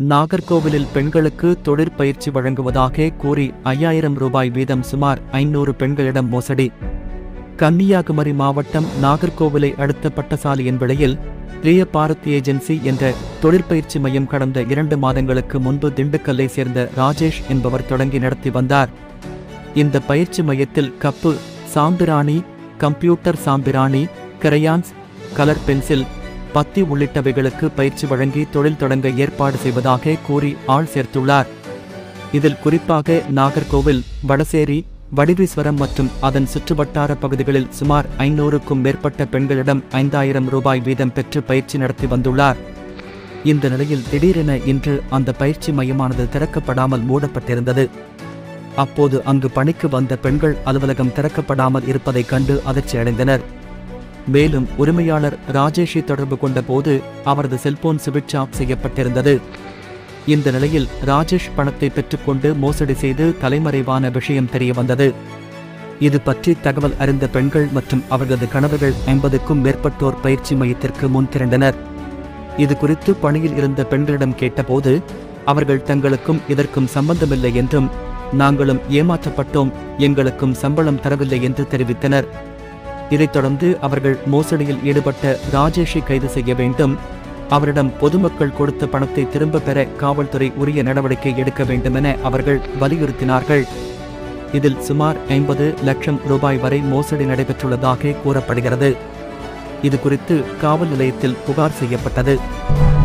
நாகர்கோவிலில் பெண்களுக்கு தொழிற்பயிற்சி வழங்குவதாக கூறி ஐயாயிரம் ரூபாய் வீதம் சுமார் ஐநூறு பெண்களிடம் மோசடி கன்னியாகுமரி மாவட்டம் நாகர்கோவிலை அடுத்த பட்டசாலையின் விலையில் பிரிய பாரத் ஏஜென்சி என்ற தொழிற்பயிற்சி மையம் கடந்த இரண்டு மாதங்களுக்கு முன்பு திண்டுக்கல்லை சேர்ந்த ராஜேஷ் என்பவர் தொடங்கி நடத்தி வந்தார் இந்த பயிற்சி மையத்தில் கப்பு சாம்பிராணி கம்ப்யூட்டர் சாம்பிராணி கிரையான்ஸ் கலர் பென்சில் பத்தி உள்ளிட்டவைகளுக்கு பயிற்சி வழங்கி தொழில் தொடங்க ஏற்பாடு செய்வதாக கூறி ஆள் சேர்த்துள்ளார் இதில் குறிப்பாக நாகர்கோவில் வடசேரி வடிவீஸ்வரம் மற்றும் அதன் சுற்றுவட்டார பகுதிகளில் சுமார் ஐநூறுக்கும் மேற்பட்ட பெண்களிடம் ஐந்தாயிரம் ரூபாய் வீதம் பெற்று பயிற்சி நடத்தி வந்துள்ளார் இந்த நிலையில் திடீரென இன்று அந்த பயிற்சி மையமானது திறக்கப்படாமல் மூடப்பட்டிருந்தது அப்போது அங்கு பணிக்கு வந்த பெண்கள் அலுவலகம் திறக்கப்படாமல் இருப்பதைக் கண்டு அதிர்ச்சியடைந்தனர் மேலும் உரிமையாளர் ராஜேஷை தொடர்பு கொண்ட போது அவரது செல்போன் சுவிட்ச் ஆஃப் செய்யப்பட்டிருந்தது இந்த நிலையில் ராஜேஷ் பணத்தை பெற்றுக்கொண்டு மோசடி செய்து தலைமறைவான விஷயம் தெரிய வந்தது இது பற்றி தகவல் அறிந்த பெண்கள் மற்றும் அவர்களது கணவர்கள் ஐம்பதுக்கும் மேற்பட்டோர் பயிற்சி மையத்திற்கு முன் திரண்டனர் இது குறித்து பணியில் இருந்த பெண்களிடம் கேட்டபோது அவர்கள் தங்களுக்கும் இதற்கும் சம்பந்தமில்லை என்றும் நாங்களும் ஏமாற்றப்பட்டோம் எங்களுக்கும் சம்பளம் தரவில்லை என்று தெரிவித்தனர் இதைத் தொடர்ந்து அவர்கள் மோசடியில் ஈடுபட்ட ராஜேஷை கைது செய்ய வேண்டும் அவரிடம் பொதுமக்கள் கொடுத்த பணத்தை திரும்ப பெற காவல்துறை உரிய நடவடிக்கை எடுக்க வேண்டுமென அவர்கள் வலியுறுத்தினார்கள் இதில் சுமார் ஐம்பது லட்சம் ரூபாய் வரை மோசடி நடைபெற்றுள்ளதாக கூறப்படுகிறது இது குறித்து காவல் நிலையத்தில் புகார் செய்யப்பட்டது